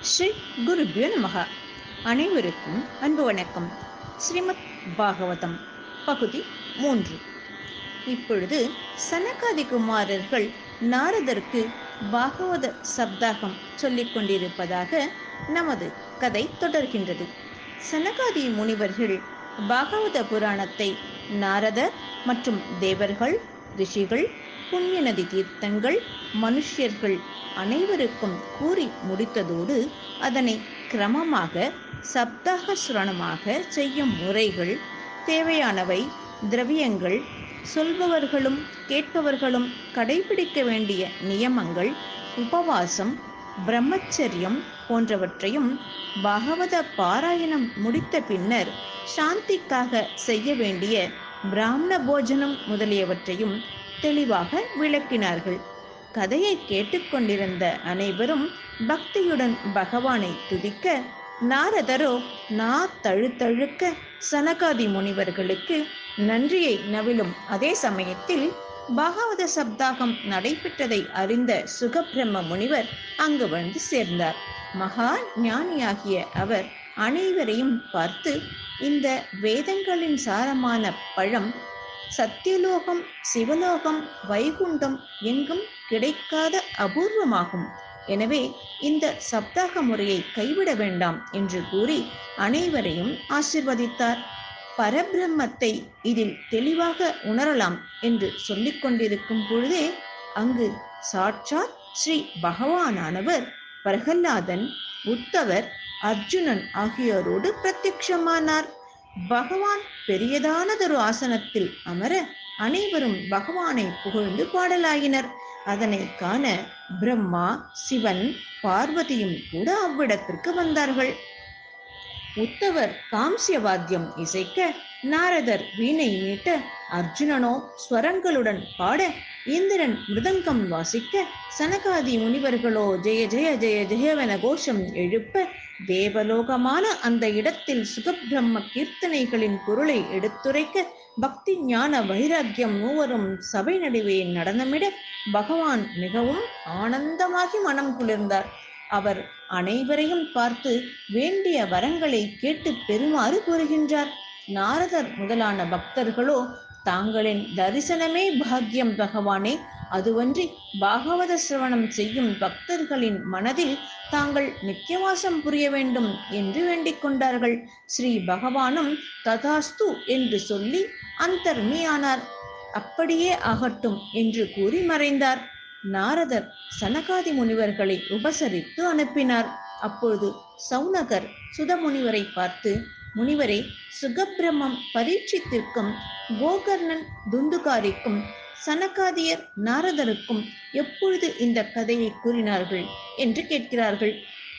ஸ்ரீ குருபியோ நமக அனைவருக்கும் அன்பு வணக்கம் ஸ்ரீமத் பாகவதம் பகுதி மூன்று இப்பொழுது சனகாதி குமாரர்கள் நாரதருக்கு பாகவத சப்தாகம் சொல்லிக் கொண்டிருப்பதாக நமது கதை தொடர்கின்றது சனகாதி முனிவர்கள் பாகவத புராணத்தை நாரதர் மற்றும் தேவர்கள் ரிஷிகள் புண்ணிய நதி தீர்த்தங்கள் மனுஷ்யர்கள் அனைவருக்கும் கூறி முடித்ததோடு அதனை கிரமமாக சப்தாக சுரணமாக செய்யும் முறைகள் தேவையானவை திரவியங்கள் சொல்பவர்களும் கேட்பவர்களும் கடைபிடிக்க வேண்டிய நியமங்கள் உபவாசம் பிரம்மச்சரியம் போன்றவற்றையும் பாகவத பாராயணம் முடித்த பின்னர் சாந்திக்காக செய்ய வேண்டிய பிராமண போஜனம் முதலியவற்றையும் தெளிவாக விளக்கினார்கள் கதையை கேட்டுக்கொண்டிருந்த அனைவரும் பக்தியுடன் பகவானை துதிக்க நாரதரோ நா தழுத்தழுக்க சனகாதி முனிவர்களுக்கு நன்றியை நவிலும் அதே சமயத்தில் பாகவத சப்தாகம் நடைபெற்றதை அறிந்த சுகபிரம்ம முனிவர் அங்கு வந்து சேர்ந்தார் மகா ஞானியாகிய அவர் அனைவரையும் பார்த்து இந்த வேதங்களின் சாரமான பழம் சத்தியலோகம் சிவலோகம் வைகுண்டம் எங்கும் கிடைக்காத அபூர்வமாகும் எனவே இந்த சப்தாக முறையை கைவிட வேண்டாம் என்று கூறி அனைவரையும் ஆசிர்வதித்தார் பரபிரம்மத்தை இதில் தெளிவாக உணரலாம் என்று சொல்லிக் கொண்டிருக்கும் பொழுதே அங்கு சாட்சாத் ஸ்ரீ பகவானானவர் பிரகல்லாதன் உத்தவர் அர்ஜுனன் ஆகியோரோடு பிரத்யட்சமானார் பகவான் பெரியதானதொரு ஆசனத்தில் அமர அனைவரும் பகவானை புகழ்ந்து பாடலாயினர் அதனை காண பிரம்மா சிவன் பார்வதியும் கூட அவ்விடத்திற்கு வந்தார்கள் உத்தவர் காம்சிய வாத்தியம் இசைக்க நாரதர் வீணை மீட்ட அர்ஜுனனோ ஸ்வரங்களுடன் பாட இந்திரன் மிருதங்கம் வாசிக்க சனகாதி முனிவர்களோ ஜெய ஜெய ஜெய ஜெயவென கோஷம் எழுப்ப தேவலோகமான அந்த இடத்தில் சுகபிரம்ம கீர்த்தனைகளின் பொருளை எடுத்துரைக்க பக்தி ஞான வைராக்கியம் மூவரும் சபை நடுவே நடனமிட பகவான் மிகவும் ஆனந்தமாகி மனம் குளிர்ந்தார் அவர் அனைவரையும் பார்த்து வேண்டிய வரங்களை கேட்டு பெறுமாறு கூறுகின்றார் நாரதர் முதலான பக்தர்களோ தாங்களின் தரிசனமே பாக்கியம் பகவானே அதுவன்றி பாகவத சிரவணம் செய்யும் பக்தர்களின் மனதில் தாங்கள் நித்தியவாசம் புரிய வேண்டும் என்று வேண்டிக் கொண்டார்கள் ஸ்ரீ பகவானும் ததாஸ்து என்று சொல்லி அந்தர்மியானார் அப்படியே ஆகட்டும் என்று கூறி மறைந்தார் நாரதர் சனகாதி முனிவர்களை உபசரித்து அனுப்பினார் அப்பொழுது சௌனகர் சுதமுனிவரை பார்த்து முனிவரே சுகபிரம்மம் பரீட்சித்திற்கும் கோகர்ணன் துந்துகாரிக்கும் சனகாதியர் நாரதருக்கும் எப்பொழுது இந்த கதையை கூறினார்கள் என்று கேட்கிறார்கள்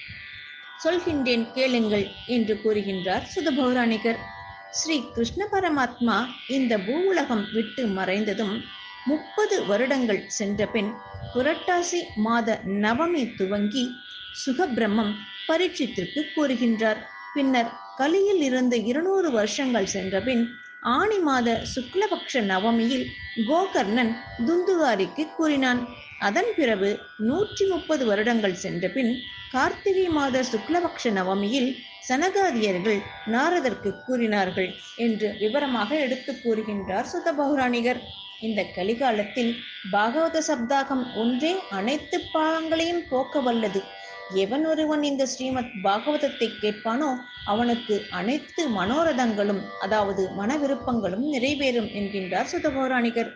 சொல்கின்றேன் கேளுங்கள் என்று கூறுகின்றார் சுதபௌராணிகர் ஸ்ரீ கிருஷ்ண பரமாத்மா இந்த பூவுலகம் விட்டு மறைந்ததும் முப்பது வருடங்கள் சென்ற பின் புரட்டாசி மாத நவமி துவங்கி சுகபிரம்மம் பரீட்சித்திற்கு கூறுகின்றார் பின்னர் கலியில் இருந்து இருநூறு வருஷங்கள் சென்றபின் ஆணி மாத சுக்லபக்ஷ நவமியில் கோகர்ணன் துந்துகாரிக்கு கூறினான் அதன் பிறகு நூற்றி முப்பது வருடங்கள் சென்ற பின் கார்த்திகை மாத சுக்லபக்ஷ நவமியில் சனகாதியர்கள் நாரதற்கு கூறினார்கள் என்று விவரமாக எடுத்து கூறுகின்றார் சுத பௌராணிகர் இந்த கலிகாலத்தில் பாகவத சப்தாகம் ஒன்றே அனைத்து பாகங்களையும் போக்க வல்லது எவன் ஒருவன் இந்த ஸ்ரீமத் பாகவதத்தை கேட்பானோ அவனுக்கு அனைத்து மனோரதங்களும் அதாவது மன விருப்பங்களும் நிறைவேறும் என்கின்றார் சுதபௌராணிகர்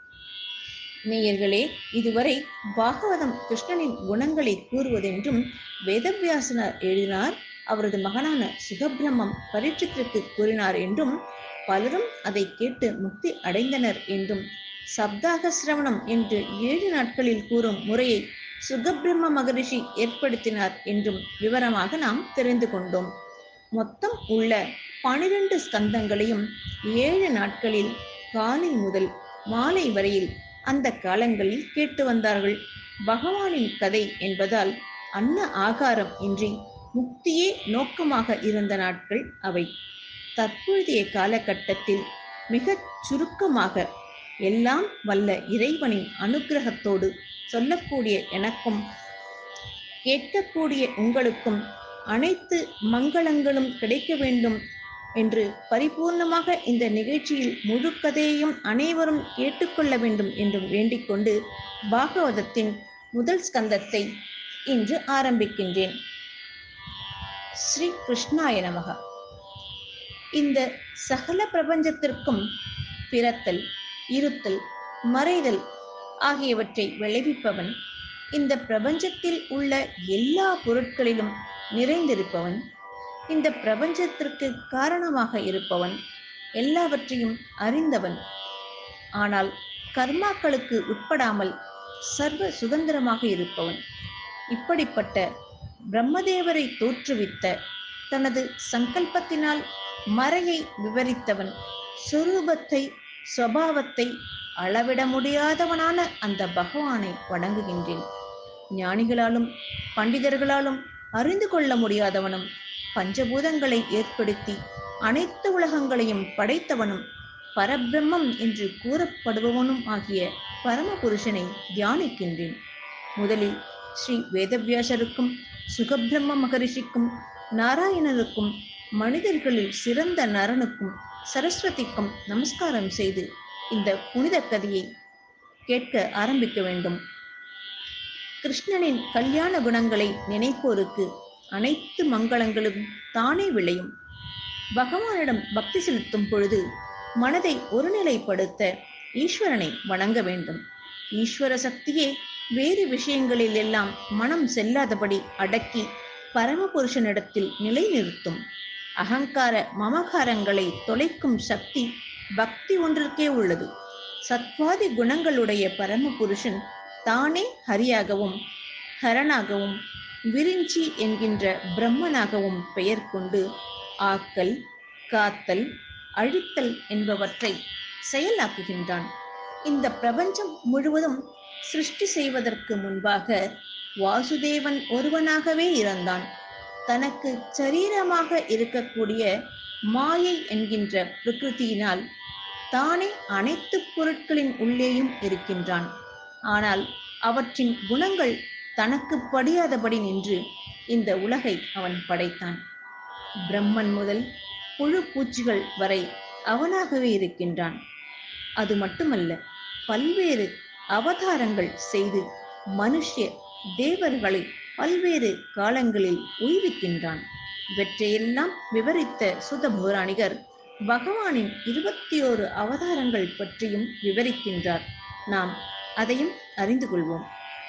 நேயர்களே இதுவரை பாகவதம் கிருஷ்ணனின் குணங்களை கூறுவதென்றும் வேதவியாசனர் எழுதினார் அவரது மகனான சுகபிரம்மம் பரீட்சத்திற்கு கூறினார் என்றும் பலரும் அதை கேட்டு முக்தி அடைந்தனர் என்றும் சப்தாக சிரவணம் என்று ஏழு நாட்களில் கூறும் முறையை சுகபிரம்ம மகரிஷி ஏற்படுத்தினார் என்றும் விவரமாக நாம் தெரிந்து கொண்டோம் மொத்தம் உள்ள பனிரெண்டு ஸ்கந்தங்களையும் ஏழு நாட்களில் காலை முதல் மாலை வரையில் அந்த காலங்களில் கேட்டு வந்தார்கள் பகவானின் கதை என்பதால் அன்ன ஆகாரம் இன்றி முக்தியே நோக்கமாக இருந்த நாட்கள் அவை தற்பொழுதைய காலகட்டத்தில் மிகச் சுருக்கமாக எல்லாம் வல்ல இறைவனின் அனுக்கிரகத்தோடு சொல்லக்கூடிய எனக்கும் கேட்கக்கூடிய உங்களுக்கும் அனைத்து மங்களங்களும் கிடைக்க வேண்டும் என்று பரிபூர்ணமாக இந்த நிகழ்ச்சியில் முழு கதையையும் அனைவரும் கேட்டுக்கொள்ள வேண்டும் என்றும் வேண்டிக்கொண்டு பாகவதத்தின் முதல் ஸ்கந்தத்தை இன்று ஆரம்பிக்கின்றேன் ஸ்ரீ கிருஷ்ணாய நமக இந்த சகல பிரபஞ்சத்திற்கும் பிறத்தல் இருத்தல் மறைதல் ஆகியவற்றை விளைவிப்பவன் இந்த பிரபஞ்சத்தில் உள்ள எல்லா பொருட்களிலும் நிறைந்திருப்பவன் இந்த பிரபஞ்சத்திற்கு காரணமாக இருப்பவன் எல்லாவற்றையும் அறிந்தவன் ஆனால் கர்மாக்களுக்கு உட்படாமல் சர்வ சுதந்திரமாக இருப்பவன் இப்படிப்பட்ட பிரம்மதேவரை தோற்றுவித்த தனது சங்கல்பத்தினால் மறையை விவரித்தவன் சொரூபத்தை சுவாவத்தை அளவிட முடியாதவனான அந்த பகவானை வணங்குகின்றேன் ஞானிகளாலும் பண்டிதர்களாலும் அறிந்து கொள்ள முடியாதவனும் பஞ்சபூதங்களை ஏற்படுத்தி அனைத்து உலகங்களையும் படைத்தவனும் பரபிரம்மம் என்று கூறப்படுபவனும் ஆகிய பரமபுருஷனை தியானிக்கின்றேன் முதலில் ஸ்ரீ வேதவியாசருக்கும் சுகபிரம்ம மகரிஷிக்கும் நாராயணருக்கும் மனிதர்களில் சிறந்த நரனுக்கும் சரஸ்வதிக்கும் நமஸ்காரம் செய்து இந்த புனித கதையை கேட்க ஆரம்பிக்க வேண்டும் கிருஷ்ணனின் கல்யாண குணங்களை நினைப்போருக்கு அனைத்து மங்களங்களும் தானே விளையும் பகவானிடம் பக்தி செலுத்தும் பொழுது மனதை ஒருநிலைப்படுத்த ஈஸ்வரனை வணங்க வேண்டும் ஈஸ்வர சக்தியே வேறு விஷயங்களில் எல்லாம் மனம் செல்லாதபடி அடக்கி பரமபுருஷனிடத்தில் நிலைநிறுத்தும் அகங்கார மமகாரங்களை தொலைக்கும் சக்தி பக்தி ஒன்றிற்கே உள்ளது சத்வாதி குணங்களுடைய பரமபுருஷன் தானே ஹரியாகவும் ஹரனாகவும் விரிஞ்சி என்கின்ற பிரம்மனாகவும் பெயர் கொண்டு ஆக்கல் காத்தல் அழித்தல் என்பவற்றை செயலாக்குகின்றான் இந்த பிரபஞ்சம் முழுவதும் சிருஷ்டி செய்வதற்கு முன்பாக வாசுதேவன் ஒருவனாகவே இருந்தான் தனக்கு சரீரமாக இருக்கக்கூடிய மாயை என்கின்ற பிரகிருதியினால் தானே அனைத்து பொருட்களின் உள்ளேயும் இருக்கின்றான் ஆனால் அவற்றின் குணங்கள் தனக்கு படியாதபடி நின்று இந்த உலகை அவன் படைத்தான் பிரம்மன் முதல் புழு பூச்சிகள் வரை அவனாகவே இருக்கின்றான் அது மட்டுமல்ல பல்வேறு அவதாரங்கள் செய்து மனுஷ தேவர்களை பல்வேறு காலங்களில் உய்விக்கின்றான் இவற்றையெல்லாம் விவரித்த சுத பௌராணிகர் பகவானின் இருபத்தி ஓரு அவதாரங்கள் பற்றியும் விவரிக்கின்றார் நாம் அதையும் அறிந்து கொள்வோம்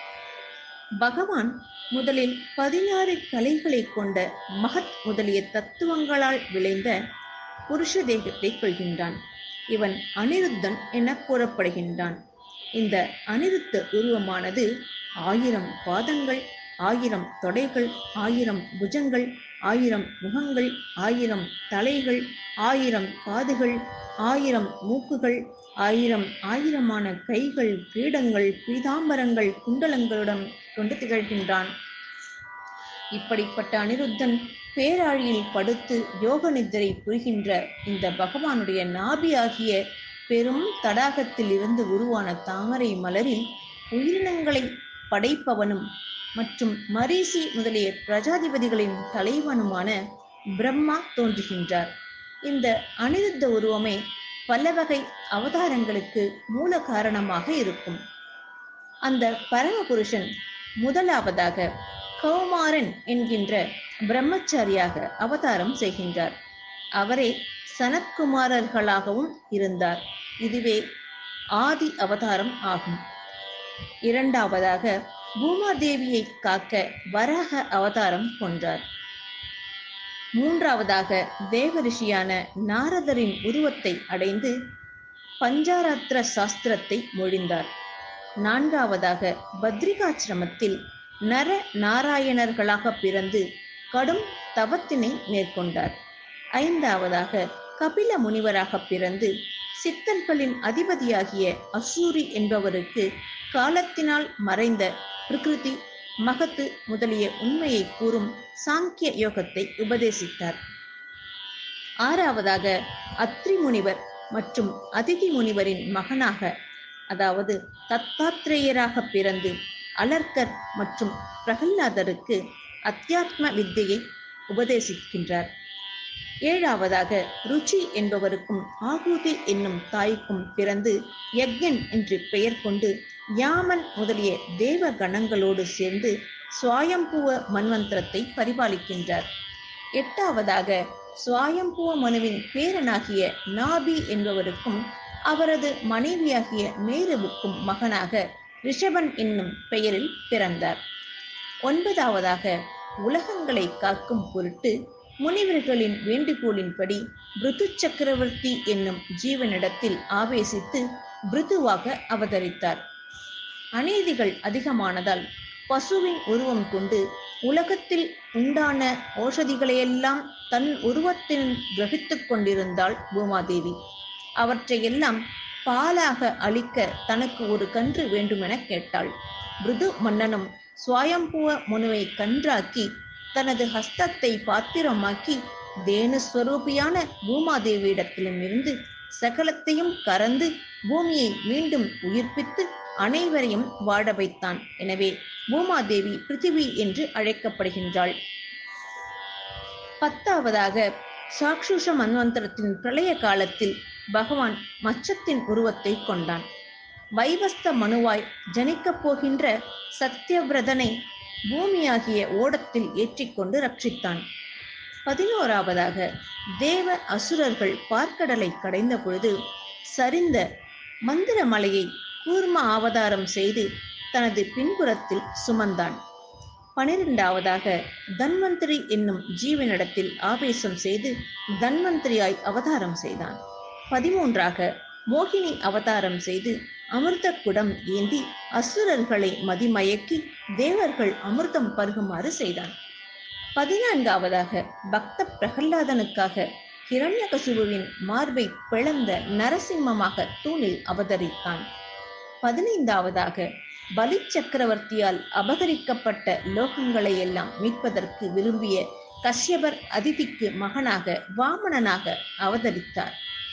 பகவான் முதலில் பதினாறு கலைகளை கொண்ட மகத் முதலிய தத்துவங்களால் விளைந்த புருஷ தேகத்தை கொள்கின்றான் இவன் அனிருத்தன் என கூறப்படுகின்றான் இந்த அனிருத்த உருவமானது ஆயிரம் பாதங்கள் ஆயிரம் தொடைகள் ஆயிரம் புஜங்கள் ஆயிரம் முகங்கள் ஆயிரம் தலைகள் ஆயிரம் காதுகள் ஆயிரம் மூக்குகள் ஆயிரம் ஆயிரமான கைகள் பீடங்கள் பீதாம்பரங்கள் குண்டலங்களுடன் கொண்டு திகழ்கின்றான் இப்படிப்பட்ட அனிருத்தன் பேராழியில் படுத்து யோக நித்திரை புரிகின்ற இந்த பகவானுடைய நாபி ஆகிய பெரும் தடாகத்தில் இருந்து உருவான தாமரை மலரில் உயிரினங்களை படைப்பவனும் மற்றும் மரீசி முதலிய பிரஜாதிபதிகளின் தலைவனுமான பிரம்மா தோன்றுகின்றார் இந்த அனிருத்த உருவமே பல வகை அவதாரங்களுக்கு மூல காரணமாக இருக்கும் அந்த பரமபுருஷன் முதலாவதாக கௌமாரன் என்கின்ற பிரம்மச்சாரியாக அவதாரம் செய்கின்றார் அவரே சனத்குமாரர்களாகவும் இருந்தார் இதுவே ஆதி அவதாரம் ஆகும் இரண்டாவதாக பூமாதேவியை காக்க வராக அவதாரம் கொண்டார் மூன்றாவதாக தேவரிஷியான நாரதரின் உருவத்தை அடைந்து பஞ்சாராத்திர சாஸ்திரத்தை மொழிந்தார் நான்காவதாக பத்ரிகாசிரமத்தில் நர நாராயணர்களாக பிறந்து கடும் தவத்தினை மேற்கொண்டார் ஐந்தாவதாக கபில முனிவராக பிறந்து சித்தர்களின் அதிபதியாகிய அசூரி என்பவருக்கு காலத்தினால் மறைந்த பிரகிருதி மகத்து முதலிய உண்மையை கூறும் சாங்கிய யோகத்தை உபதேசித்தார் ஆறாவதாக அத்ரி முனிவர் மற்றும் அதிதி முனிவரின் மகனாக அதாவது தத்தாத்ரேயராக பிறந்து அலர்கர் மற்றும் பிரகல்லாதருக்கு அத்தியாத்ம வித்தையை உபதேசிக்கின்றார் ஏழாவதாக ருச்சி என்பவருக்கும் ஆகூதி என்னும் தாய்க்கும் பிறந்து யக்ஞன் என்று பெயர் கொண்டு யாமன் முதலிய தேவ கணங்களோடு சேர்ந்து சுவாயம்புவ மன்வந்திரத்தை பரிபாலிக்கின்றார் எட்டாவதாக சுவாயம்புவ மனுவின் பேரனாகிய நாபி என்பவருக்கும் அவரது மனைவியாகிய மேருவுக்கும் மகனாக ரிஷபன் என்னும் பெயரில் பிறந்தார் ஒன்பதாவதாக உலகங்களை காக்கும் பொருட்டு முனிவர்களின் வேண்டுகோளின்படி பிருது சக்கரவர்த்தி என்னும் ஜீவனிடத்தில் ஆவேசித்து பிருதுவாக அவதரித்தார் அநீதிகள் அதிகமானதால் பசுவின் உருவம் கொண்டு உலகத்தில் உண்டான ஓஷதிகளையெல்லாம் தன் உருவத்தில் கிரகித்துக் கொண்டிருந்தாள் பூமாதேவி அவற்றையெல்லாம் பாலாக அளிக்க தனக்கு ஒரு கன்று வேண்டுமென கேட்டாள் பிருது மன்னனும் சுவாயம்புவ முனுவை கன்றாக்கி தனது ஹஸ்தத்தை பாத்திரமாக்கி தேனுஸ்வரூபியான பூமாதேவியிடத்திலும் இருந்து சகலத்தையும் கறந்து பூமியை மீண்டும் உயிர்ப்பித்து அனைவரையும் வாழ வைத்தான் எனவே பூமாதேவி பிருத்திவி என்று அழைக்கப்படுகின்றாள் பத்தாவதாக சாக்ஷுஷ மன்வந்தரத்தின் பிரளய காலத்தில் பகவான் மச்சத்தின் உருவத்தை கொண்டான் வைவஸ்த மனுவாய் ஜனிக்கப் போகின்ற சத்தியவிரதனை பூமியாகிய ஓடத்தில் ஏற்றிக்கொண்டு ரட்சித்தான் பதினோராவதாக தேவ அசுரர்கள் பார்க்கடலை கடைந்த பொழுது சரிந்த மந்திர மலையை கூர்ம அவதாரம் செய்து தனது பின்புறத்தில் சுமந்தான் பனிரெண்டாவதாக தன்வந்திரி என்னும் ஜீவனிடத்தில் ஆவேசம் செய்து தன்வந்திரியாய் அவதாரம் செய்தான் பதிமூன்றாக மோகினி அவதாரம் செய்து அமிர்த குடம் ஏந்தி அசுரர்களை மதிமயக்கி தேவர்கள் அமிர்தம் பருகுமாறு செய்தான் பதினான்காவதாக பக்த பிரகல்லாதனுக்காக ஹிரண்யகசுபுவின் மார்பை பிளந்த நரசிம்மமாக தூணில் அவதரித்தான் பதினைந்தாவதாக பலி சக்கரவர்த்தியால் அபகரிக்கப்பட்ட லோகங்களை எல்லாம் மீட்பதற்கு விரும்பிய கஷ்யபர் அதிதிக்கு மகனாக வாமனனாக அவதரித்தார்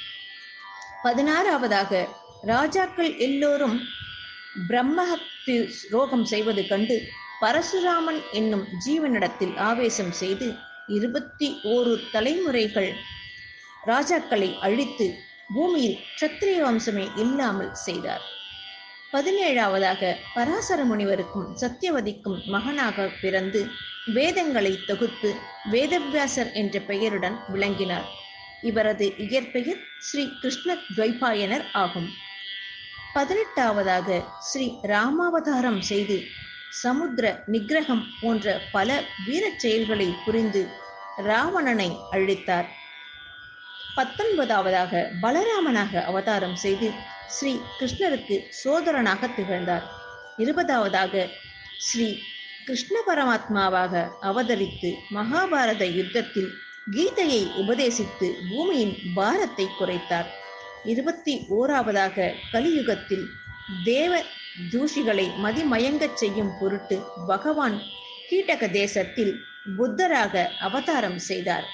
பதினாறாவதாக ராஜாக்கள் எல்லோரும் பிரம்மஹத்து ரோகம் செய்வது கண்டு பரசுராமன் என்னும் ஜீவனிடத்தில் ஆவேசம் செய்து இருபத்தி ஓரு தலைமுறைகள் ராஜாக்களை அழித்து பூமியில் க்ஷத்திரிய வம்சமே இல்லாமல் செய்தார் பதினேழாவதாக பராசர முனிவருக்கும் சத்தியவதிக்கும் மகனாக பிறந்து வேதங்களை தொகுத்து வேதவியாசர் என்ற பெயருடன் விளங்கினார் இவரது இயற்பெயர் ஸ்ரீ கிருஷ்ண துவைபாயனர் ஆகும் பதினெட்டாவதாக ஸ்ரீ ராமாவதாரம் செய்து சமுத்திர நிகிரகம் போன்ற பல வீரச் செயல்களை புரிந்து ராவணனை அழித்தார் பத்தொன்பதாவதாக பலராமனாக அவதாரம் செய்து ஸ்ரீ கிருஷ்ணருக்கு சோதரனாக திகழ்ந்தார் இருபதாவதாக ஸ்ரீ கிருஷ்ண பரமாத்மாவாக அவதரித்து மகாபாரத யுத்தத்தில் கீதையை உபதேசித்து பூமியின் பாரத்தை குறைத்தார் இருபத்தி ஓராவதாக கலியுகத்தில் தேவ தூஷிகளை மதிமயங்கச் செய்யும் பொருட்டு பகவான் கீட்டக தேசத்தில் புத்தராக அவதாரம் செய்தார்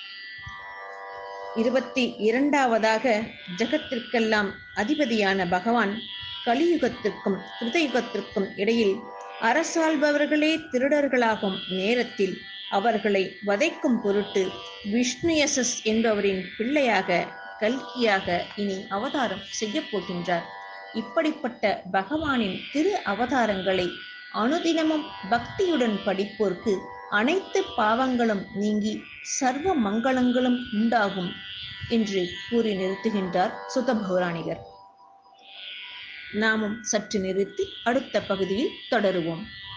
இருபத்தி இரண்டாவதாக ஜகத்திற்கெல்லாம் அதிபதியான பகவான் கலியுகத்திற்கும் கிருதயுகத்திற்கும் இடையில் அரசாள்பவர்களே திருடர்களாகும் நேரத்தில் அவர்களை வதைக்கும் பொருட்டு விஷ்ணுயசஸ் என்பவரின் பிள்ளையாக கல்கியாக இனி அவதாரம் செய்யப் போகின்றார் இப்படிப்பட்ட பகவானின் திரு அவதாரங்களை அனுதினமும் பக்தியுடன் படிப்போர்க்கு அனைத்து பாவங்களும் நீங்கி சர்வ மங்களங்களும் உண்டாகும் என்று கூறி நிறுத்துகின்றார் சுத பௌராணிகர் நாமும் சற்று நிறுத்தி அடுத்த பகுதியில் தொடருவோம்